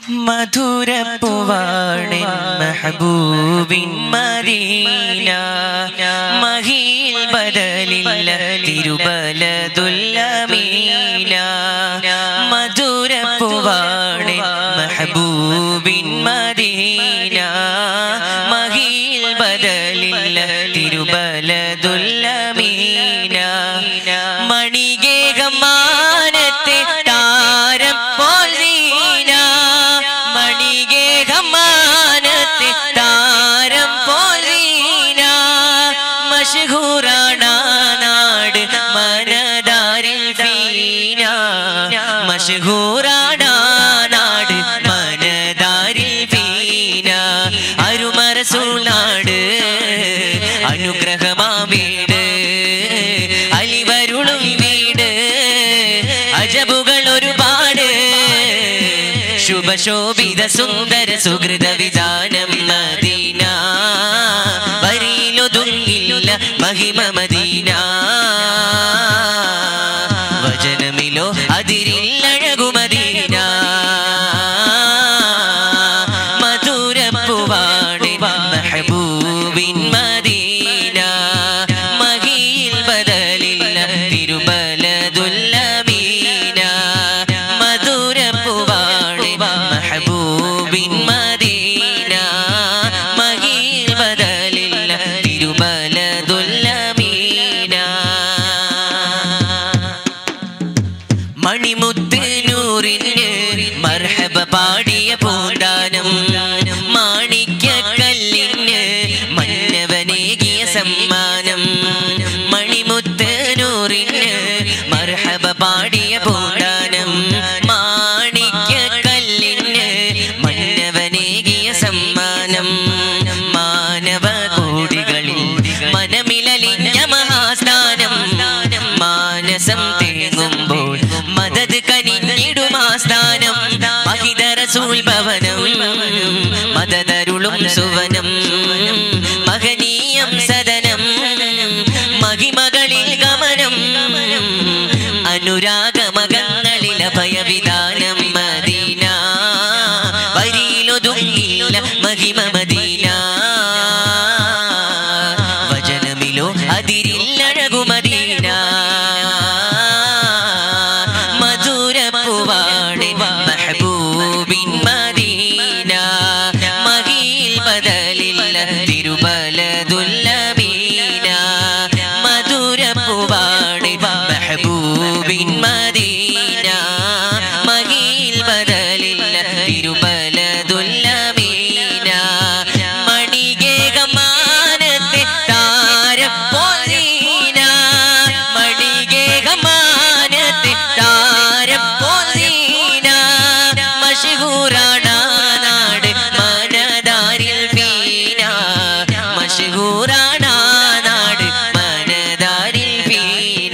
മധുരപ്പുവാണിൻ മെഹബൂബിൻ മദീന മഹീൽ ബദലില്ല തിരുബലതുല്ലമീന മധുരപ്പുവാണിൻ മെഹബൂബിൻ മദീന മഹീൽ ബദലില്ല തിരുബലതുല്ലമീന മണികേകമാനത്തെ താരം പോലീന മണികേകമാനത്തെ താരം പോലീന മഷഹൂറാണ നാട് മനദാരിൽ ഫീന മഷഹൂറാണ നാട് മനദാരിൽ ഫീന അരുമറസൂളാട് അനുഗ്രഹമാ വീട് അലിവരുളും വീട് അജബുകൾ ഒരുപാട് ശുഭശോഭിത സുന്ദര സുഹൃത വിധാനം മദീന വരിയിലൊതുങ്ങില്ല മഹിമ മദീന വചനമിലോ അതിരില്ലഴകു മദീന മധുരപ്പുവാണ് മെഹബൂബിൻ മദീന മഹിയിൽ ബദലില്ല തിരുബലതുല്ലമീന മധുരപ്പുവാണ് മെഹബൂബിൻ മദീന മഹിയിൽ ബദലില്ല തിരുബലതുല്ലമീന മണിമുത്ത് നൂറിന് മർഹബ പാടിയ പൂന്താനം മാണിക്യ കല്ലിന് മന്നവനേകിയ സമ്മാനം മണിമുത്ത് നൂറിന് മർഹബ പാടിയ പൂന്താനം മാണിക്യ കല്ലിന് മന്നവനേകിയ സമ്മാനം മാനവ കോടികളിൽ മനമിലലിഞ്ഞ മഹാസ്ഥാനം മാനസം തേങ്ങുമ്പോൾ മദത് കനിഞ്ഞിടുമാസ്ഥാനം മഹിതരസൂൽ ഭവനം മദതരുളും സുവനം മഹനീയം സദനം മഹിമകളിൽ ഗമനം അനുരാഗമകങ്ങളിൽ അഭയവിധാനം മദീന വരിയിലൊതുങ്ങില്ല മഹിമ മദീന വചനമിലോ അതിരില്ലഴകു മദീന മധുരപ്പുവാണ് മെഹബൂബിൻ മദീന മഹീൽ ബദലില്ല തിരുബലതുല്ലമീന മധുരപ്പുവാണ് മെഹബൂബിൻ മദീന മഹീൽ ബദലില്ല തിരുബലതുല്ലമീന മണികേകമാനത്തെ താരപ്പോലീന മണികേകമാനത്തെ താരപ്പോലീന മഷഹൂറാണ നാട് മനദാരിൽ ഫീന മഷഹൂറാണ നാട് മനദാരിൽ ഫീന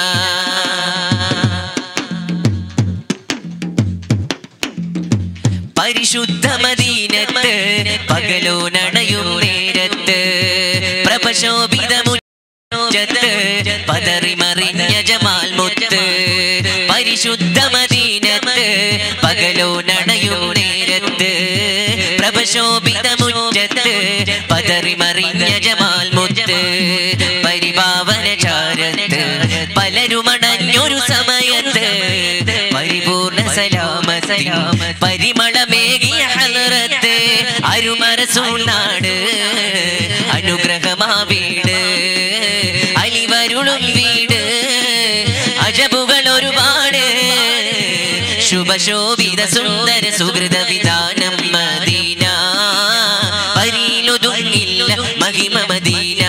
പരിശുദ്ധ മദീനത്ത് പകലോ നണയും നേരത്ത് പ്രഭശോഭിത മുറ്റത്ത് പതറി മറിഞ്ഞ ജമാൽ മുത്ത് പരിശുദ്ധ മദീനത്ത് പകലോ നണയും നേരത്ത് പ്രഭശോഭിത മുറ്റത്ത് പതറി മറിഞ്ഞ ജമാൽ മുത്ത് പരിപാവന ചാരത്ത് പലരുമടഞ്ഞൊരു സമയത്ത് പരിപൂർണ സലാമത്ത് പരിമളമേകിയ ഹലറത്ത് അരുമരസൂണാട് അനുഗ്രഹമാ വീട് അലിവരുളും വീട് അജബുകൾ ഒരുപാട് ശുഭശോഭിത സുന്ദര സുഹൃത വിധാനം മദീന പരിയിലൊതുങ്ങില്ല മഹിമ മദീന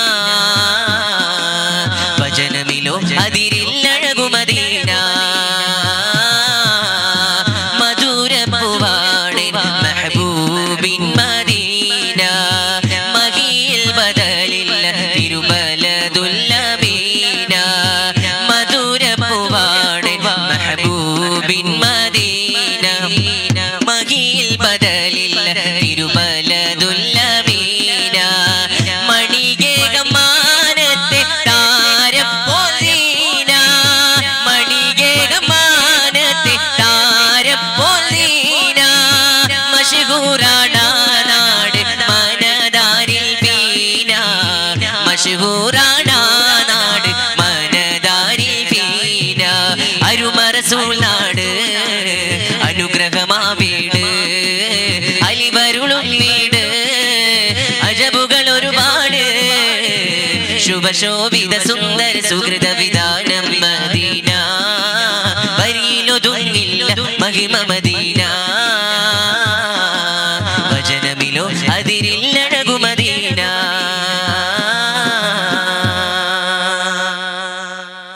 വചനമിലോ അതിരില്ലഴകു മദീന മധുരപ്പുവാണ് മെഹബൂബിൻ മദീന മഹിയിൽ ബദലില്ല തിരുബലതുല്ലമീന മധുരപ്പുവാണ് മെഹബൂബിൻ മദീന മഹിയിൽ ബദലില്ല തിരുബലതുല്ലമീന മണികേകമാനത്തെ താരപ്പോലീന മണികേകമാനത്തെ താരപ്പോലീന ശുഭശോഭിത സുന്ദര സുഹൃത വിധാനം മദീന വരിയിലൊതുങ്ങില്ല മഹിമ മദീന